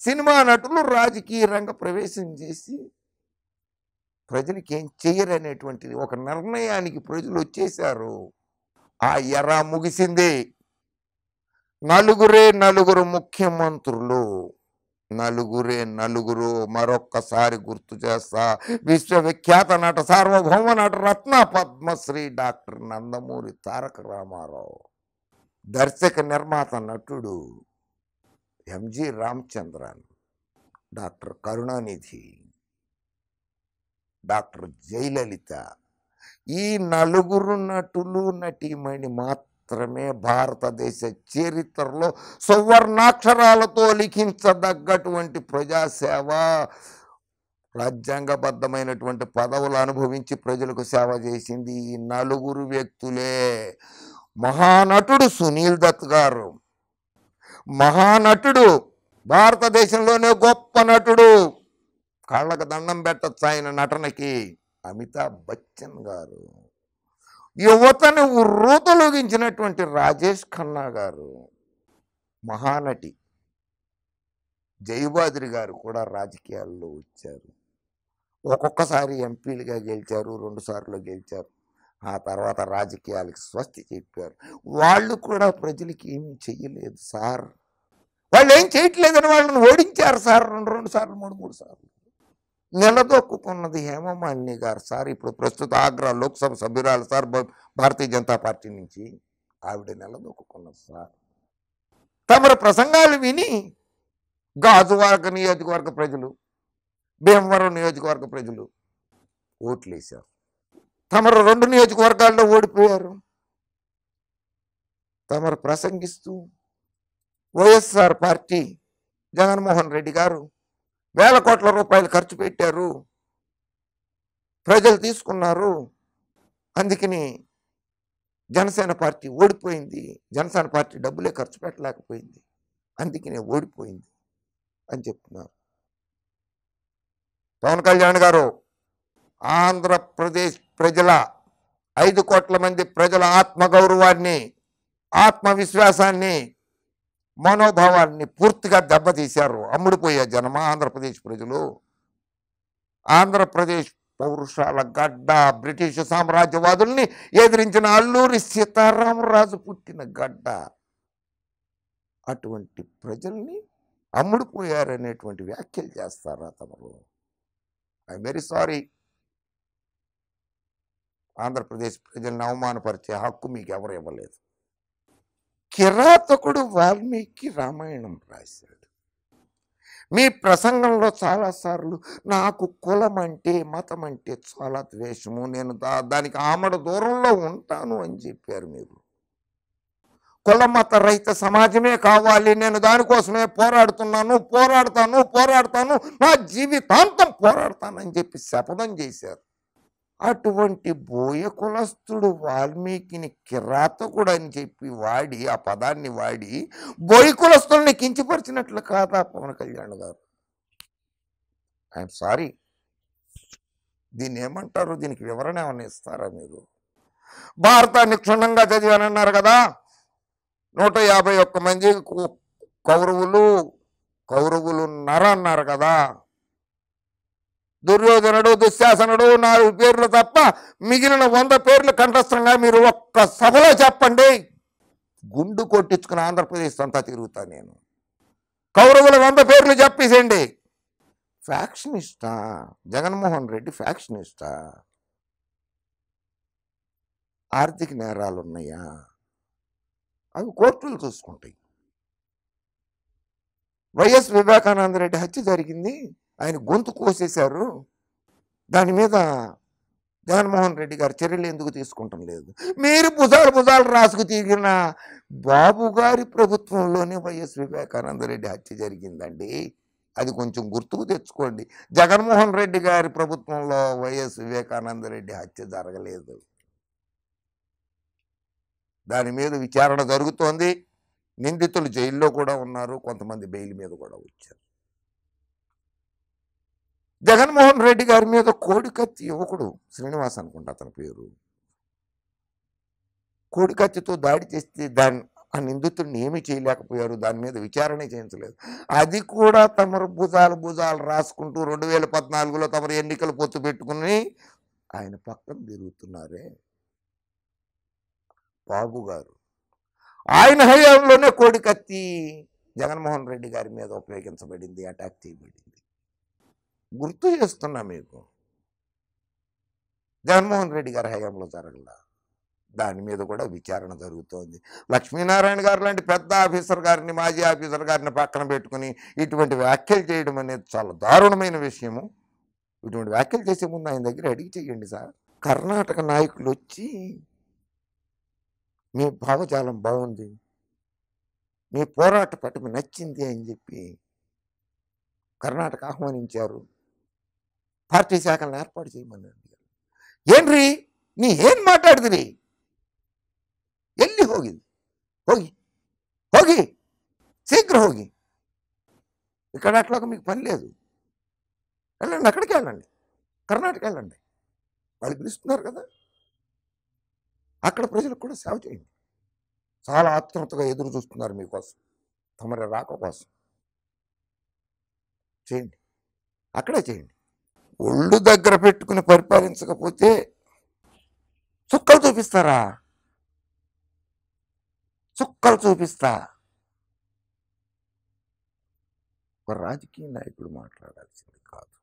Cinema నటులు రాజకీయ రంగ ప్రవేశం చేసి ప్రజలకి ఏం చెయ్యరనేటువంటిది ఒక నిర్ణయానికి ప్రజలు వచ్చేశారు ఆ ఎర ముగిసింది నలుగురే నలుగురు ముఖ్యమంత్రులు నలుగురే నలుగురు మరొక్కసారి గుర్తు చేస్తా విశ్వవిఖ్యాత నట సార్వభౌమ నట రత్న పద్మశ్రీ డాక్టర్ నందమూరి తారక రామారావు దర్శక నిర్మాత నటుడు M G Ramachandran doctor Karunanidhi doctor Jayalalithaa ఈ నలుగురు నటులు నటీమణి మాత్రమే భారతదేశ చరిత్రలో సువర్ణాక్షరాలతో లిఖించదగ్గటువంటి ప్రజాసేవ రాజ్యాంగబద్ధమైనటువంటి పదవులు అనుభవించి ప్రజలకు సేవ చేసింది ఈ నలుగురు వ్యక్తులే మహానటుడు సునీల్ దత్ గారు మహానటుడు భారతదేశంలోనే గొప్ప నటుడు కాళ్ళకు దండం పెట్టచ్చు ఆయన నటనకి అమితాబ్ బచ్చన్ గారు యువతను ఉర్రూతలొగించినటువంటి రాజేష్ ఖన్నా గారు మహానటి జయబాద్రి గారు కూడా రాజకీయాల్లో వచ్చారు ఒక్కొక్కసారి ఎంపీలుగా గెలిచారు రెండు సార్లు గెలిచారు ఆ తర్వాత రాజకీయాలకు స్వస్తి చెప్పారు వాళ్ళు కూడా ప్రజలకి ఏమీ చెయ్యలేదు సార్ వాళ్ళు ఏం చేయట్లేదని వాళ్ళని ఓడించారు సార్ రెండు రెండు సార్లు మూడు మూడు సార్లు నిలదొక్కున్నది హేమమాలిని గారు సార్ ఇప్పుడు ప్రస్తుత ఆగ్రా లోక్సభ సభ్యురాలు సార్ భా- భారతీయ జనతా పార్టీ నుంచి ఆవిడ నిలదొక్కున్నది సార్ తమరి ప్రసంగాలు విని గాజువాక నియోజకవర్గ ప్రజలు భీమవరం నియోజకవర్గ ప్రజలు ఓట్లేశారు తమరు రెండు నియోజకవర్గాల్లో ఓడిపోయారు తమరు ప్రసంగిస్తూ వైఎస్ఆర్ పార్టీ జగన్మోహన్ రెడ్డి గారు వేల కోట్ల రూపాయలు ఖర్చు పెట్టారు ప్రజలు తీసుకున్నారు అందుకని జనసేన పార్టీ ఓడిపోయింది జనసేన పార్టీ డబ్బులే ఖర్చు పెట్టలేకపోయింది అందుకనే ఓడిపోయింది అని చెప్తున్నారు పవన్ కళ్యాణ్ గారు ఆంధ్రప్రదేశ్ ప్రజల ఐదు కోట్ల మంది ప్రజల ఆత్మగౌరవాన్ని ఆత్మవిశ్వాసాన్ని మనోభావాన్ని పూర్తిగా దెబ్బతీశారు అమ్ముడుపోయే జనమా ఆంధ్రప్రదేశ్ ప్రజలు ఆంధ్రప్రదేశ్ పౌరుషాల గడ్డ బ్రిటిష్ సామ్రాజ్యవాదుల్ని ఎదిరించిన అల్లూరి సీతారామరాజు పుట్టిన గడ్డ అటువంటి ప్రజల్ని అమ్ముడుపోయారనేటువంటి వ్యాఖ్యలు చేస్తారా తమరు ఐ వెరీ సారీ ఆంధ్రప్రదేశ్ ప్రజల్ని అవమానపరిచే హక్కు మీకు ఎవరు ఇవ్వలేదు కిరాతకుడు వాల్మీకి రామాయణం రాశాడు మీ ప్రసంగంలో చాలాసార్లు నాకు కులం అంటే మతం అంటే చాలా ద్వేషము నేను దా దానికి ఆమడ దూరంలో ఉంటాను అని చెప్పారు మీరు కుల మత రహిత సమాజమే కావాలి నేను దానికోసమే పోరాడుతున్నాను పోరాడతాను పోరాడతాను నా జీవితాంతం పోరాడతానని చెప్పి శపథం చేశారు అటువంటి బోయ కులస్తుడు వాల్మీకిని కిరాతకుడు అని చెప్పి వాడి ఆ పదాన్ని వాడి బోయ కులస్తుల్ని కించపరిచినట్లు కాదా పవన్ కళ్యాణ్ గారు ఐఎమ్ సారీ దీన్ని ఏమంటారు దీనికి వివరణ ఏమైనా ఇస్తారా మీరు భారతాన్ని క్షుణ్ణంగా చదివానన్నారు కదా నూట యాభై ఒక్క మంది కౌ- కౌరవులు కౌరవులు నర అన్నారు కదా దుర్యోధనుడు దుశ్శాసనుడు నాలుగు పేర్లు తప్ప మిగిలిన వంద పేర్లు కంఠస్థంగా మీరు ఒక్క సభలో చెప్పండి గుండు కొట్టించుకుని ఆంధ్రప్రదేశ్ అంతా తిరుగుతా నేను కౌరవుల వంద పేర్లు చెప్పేసేయండి ఫ్యాక్షనిస్టా జగన్మోహన్ రెడ్డి ఫ్యాక్షనిస్టా ఆర్థిక నేరాలు ఉన్నాయా అవి కోర్టులు చూసుకుంటాయి వైఎస్ వివేకానంద రెడ్డి హత్య జరిగింది ఆయన గొంతు కోసేశారు దాని మీద జగన్మోహన్ రెడ్డి గారు చర్యలు ఎందుకు తీసుకుంటం లేదు మీరు భుజాలు భుజాలు రాసుకు తిరిగిన బాబు గారి ప్రభుత్వంలోనే వైఎస్ వివేకానంద రెడ్డి హత్య జరిగిందండి అది కొంచెం గుర్తుకు తెచ్చుకోండి జగన్మోహన్ రెడ్డి గారి ప్రభుత్వంలో వైఎస్ వివేకానంద రెడ్డి హత్య జరగలేదు దాని మీద విచారణ జరుగుతోంది నిందితులు జైల్లో కూడా ఉన్నారు కొంతమంది బెయిల్ మీద కూడా వచ్చారు జగన్మోహన్ రెడ్డి గారి మీద కోడికత్తి యువకుడు శ్రీనివాస్ అనుకుంటా అతని పేరు కోడికత్తితో దాడి చేస్తే దాన్ని ఆ నిందితుడిని ఏమీ చేయలేకపోయారు దాని మీద విచారణ చేయించలేదు అది కూడా తమరు భుజాలు భుజాలు రాసుకుంటూ రెండు వేల పద్నాలుగులో తమరు ఎన్నికలు పొత్తు పెట్టుకుని ఆయన పక్కన తిరుగుతున్నారే బాబు గారు ఆయన హయాంలోనే కోడికత్తి జగన్మోహన్ రెడ్డి గారి మీద ఉపయోగించబడింది అటాక్ చేయబడింది గుర్తు చేస్తున్నా మీకు జగన్మోహన్ రెడ్డి గారి హయాంలో జరగల దాని మీద కూడా విచారణ జరుగుతోంది లక్ష్మీనారాయణ గారు లాంటి పెద్ద ఆఫీసర్ గారిని మాజీ ఆఫీసర్ గారిని పక్కన పెట్టుకుని ఇటువంటి వ్యాఖ్యలు చేయడం అనేది చాలా దారుణమైన విషయము ఇటువంటి వ్యాఖ్యలు చేసే ముందు ఆయన దగ్గర అడిగి చేయండి సార్ కర్ణాటక నాయకులు వచ్చి మీ భావజాలం బాగుంది మీ పోరాట పటమి నచ్చింది అని చెప్పి కర్ణాటక ఆహ్వానించారు పార్టీ శాఖలను ఏర్పాటు చేయమని అడిగారు ಏನ್ರಿ ನೀ ಏನ್ ಮಾತಾಡಿದ್ರಿ ಎಲ್ಲಿ ಹೋಗಿ ಹೋಗಿ ಹೋಗಿ శీఘ్ర ಹೋಗಿ ఇక్కడ అట్లాగా మీకు పని లేదు వెళ్ళండి అక్కడికి వెళ్ళండి కర్ణాటక వెళ్ళండి వాళ్ళు పిలుస్తున్నారు కదా అక్కడ ప్రజలకు కూడా సేవ చేయండి చాలా ఆత్మతగా ఎదురు చూస్తున్నారు మీకోసం తమరి రాక కోసం చేయండి అక్కడే చేయండి ఒళ్ళు దగ్గర పెట్టుకుని పరిపాలించకపోతే చుక్కలు చూపిస్తారా చుక్కలు చూపిస్తా ఒక రాజకీయ నాయకుడు మాట్లాడాల్సింది కాదు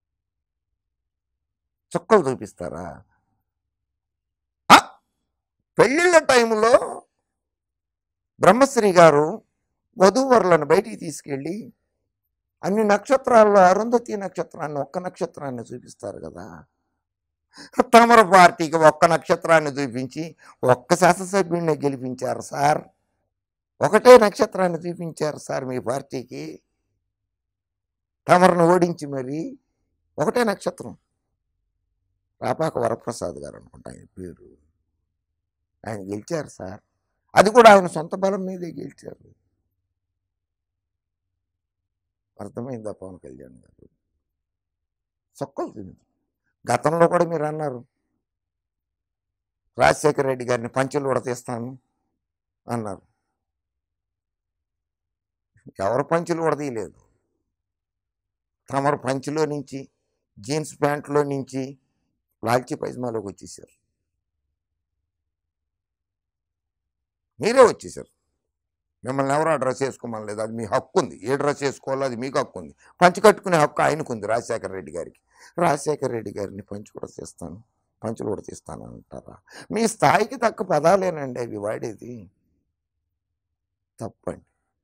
చుక్కలు చూపిస్తారా ఆ! పెళ్ళిళ్ళ టైంలో బ్రహ్మశ్రీ గారు వధూవరులను బయటికి తీసుకెళ్ళి అన్ని నక్షత్రాల్లో అరుంధతి నక్షత్రాన్ని ఒక్క నక్షత్రాన్ని చూపిస్తారు కదా తమర పార్టీకి ఒక్క నక్షత్రాన్ని చూపించి ఒక్క శాసనసభ్యుడిని గెలిపించారు సార్ ఒకటే నక్షత్రాన్ని చూపించారు సార్ మీ పార్టీకి తమరును ఓడించి మరి ఒకటే నక్షత్రం రాపాక వరప్రసాద్ గారు అనుకుంటా ఆయన పేరు ఆయన గెలిచారు సార్ అది కూడా ఆయన సొంత బలం మీదే గెలిచారు అర్థమైందా పవన్ కళ్యాణ్ గారు సొక్కలు తిని గతంలో కూడా మీరు అన్నారు రాజశేఖర రెడ్డి గారిని పంచులు ఉడతీస్తాను అన్నారు ఎవరు పంచులు ఉడతీయలేదు తమరు పంచులో నుంచి జీన్స్ ప్యాంట్లో నుంచి లాల్చి పైజమాలోకి వచ్చేసారు మీరే వచ్చేసారు మిమ్మల్ని ఎవరు ఆ డ్రెస్ వేసుకోమని లేదు అది మీ హక్కు ఉంది ఏ డ్రెస్ వేసుకోవాలో అది మీకు హక్కు ఉంది పంచి కట్టుకునే హక్కు ఆయనకు ఉంది రాజశేఖర రెడ్డి గారికి రాజశేఖర రెడ్డి గారిని పంచి కూడా తీస్తాను పంచులు కూడా తీస్తాను అంటారా మీ స్థాయికి తగ్గ పదాలేనండి అవి వాడేది తప్పండి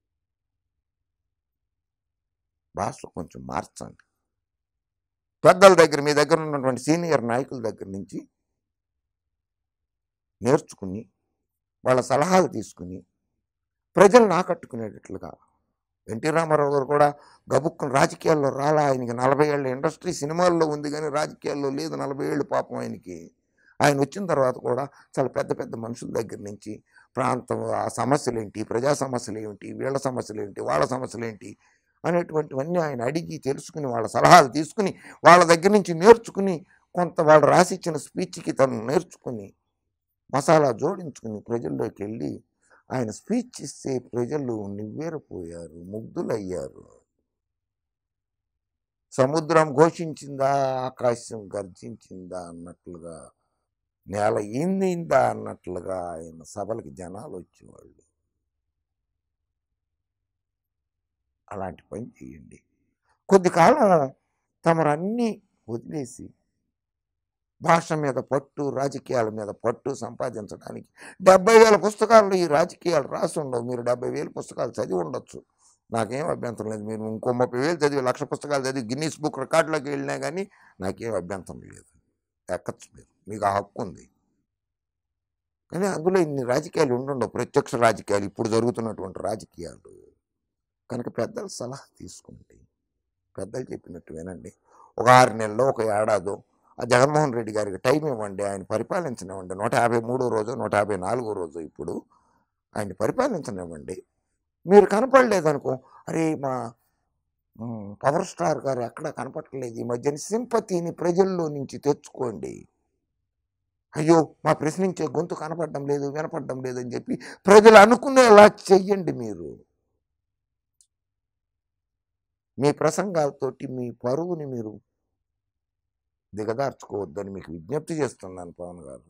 భాష కొంచెం మార్చండి పెద్దల దగ్గర మీ దగ్గర ఉన్నటువంటి సీనియర్ నాయకుల దగ్గర నుంచి నేర్చుకుని వాళ్ళ సలహాలు తీసుకుని ప్రజలను ఆకట్టుకునేటట్లుగా ఎన్టీ రామారావు గారు కూడా గబుక్కుని రాజకీయాల్లో రాలా ఆయనకి నలభై ఏళ్ళ ఇండస్ట్రీ సినిమాల్లో ఉంది కానీ రాజకీయాల్లో లేదు నలభై ఏళ్ళు పాపం ఆయనకి ఆయన వచ్చిన తర్వాత కూడా చాలా పెద్ద పెద్ద మనుషుల దగ్గర నుంచి ప్రాంతం ఆ సమస్యలు ఏంటి ప్రజా సమస్యలు ఏమిటి వీళ్ళ సమస్యలు ఏంటి వాళ్ళ సమస్యలు ఏంటి అనేటువంటివన్నీ ఆయన అడిగి తెలుసుకుని వాళ్ళ సలహాలు తీసుకుని వాళ్ళ దగ్గర నుంచి నేర్చుకుని కొంత వాళ్ళు రాసిచ్చిన స్పీచ్కి తను నేర్చుకుని మసాలా జోడించుకుని ప్రజల్లోకి వెళ్ళి ఆయన స్పీచ్ ఇస్తే ప్రజలు నివ్వేరపోయారు ముగ్ధులయ్యారు సముద్రం ఘోషించిందా ఆకాశం గర్జించిందా అన్నట్లుగా నేల ఈందిందా అన్నట్లుగా ఆయన సభలకి జనాలు వచ్చేవాళ్ళు అలాంటి పని చేయండి కొద్ది కాలం తమరన్నీ వదిలేసి భాష మీద పట్టు రాజకీయాల మీద పట్టు సంపాదించడానికి డెబ్బై వేల పుస్తకాలు ఈ రాజకీయాలు రాసి ఉండవు మీరు డెబ్బై వేల పుస్తకాలు చదివి ఉండొచ్చు నాకేం అభ్యంతరం లేదు మీరు ఇంకో ముప్పై వేలు చదివి లక్ష పుస్తకాలు చదివి గిన్నీస్ బుక్ రికార్డులోకి వెళ్ళినా కానీ నాకేం అభ్యంతరం లేదు ఎక్కచ్చు మీరు మీకు ఆ హక్కు ఉంది కానీ అందులో ఇన్ని రాజకీయాలు ఉండుండవు ప్రత్యక్ష రాజకీయాలు ఇప్పుడు జరుగుతున్నటువంటి రాజకీయాలు కనుక పెద్దల సలహా తీసుకోండి పెద్దలు చెప్పినట్టు వినండి ఒక ఆరు నెలలో ఒక ఏడాదో ఆ జగన్మోహన్ రెడ్డి గారికి టైం ఇవ్వండి ఆయన పరిపాలించనివ్వండి నూట యాభై మూడో రోజు నూట యాభై నాలుగో రోజు ఇప్పుడు ఆయన పరిపాలించనివ్వండి మీరు కనపడలేదనుకో అరే మా మ్, పవర్ స్టార్ గారు ఎక్కడ కనపడలేదు ఈ మధ్యన సింపతిని ప్రజల్లో నుంచి తెచ్చుకోండి అయ్యో మా ప్రశ్నించే గొంతు కనపడడం లేదు వినపడడం లేదు అని చెప్పి ప్రజలు అనుకునేలా చెయ్యండి మీరు మీ ప్రసంగాలతోటి మీ పరువుని మీరు దిగదార్చుకోవద్దని మీకు విజ్ఞప్తి చేస్తున్నాను పవన్ గారు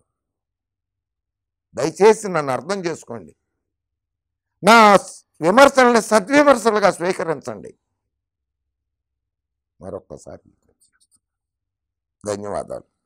దయచేసి నన్ను అర్థం చేసుకోండి నా విమర్శల్ని సద్విమర్శలుగా స్వీకరించండి మరొక్కసారి విజ్ఞప్తి చేస్తున్నాను. ధన్యవాదాలు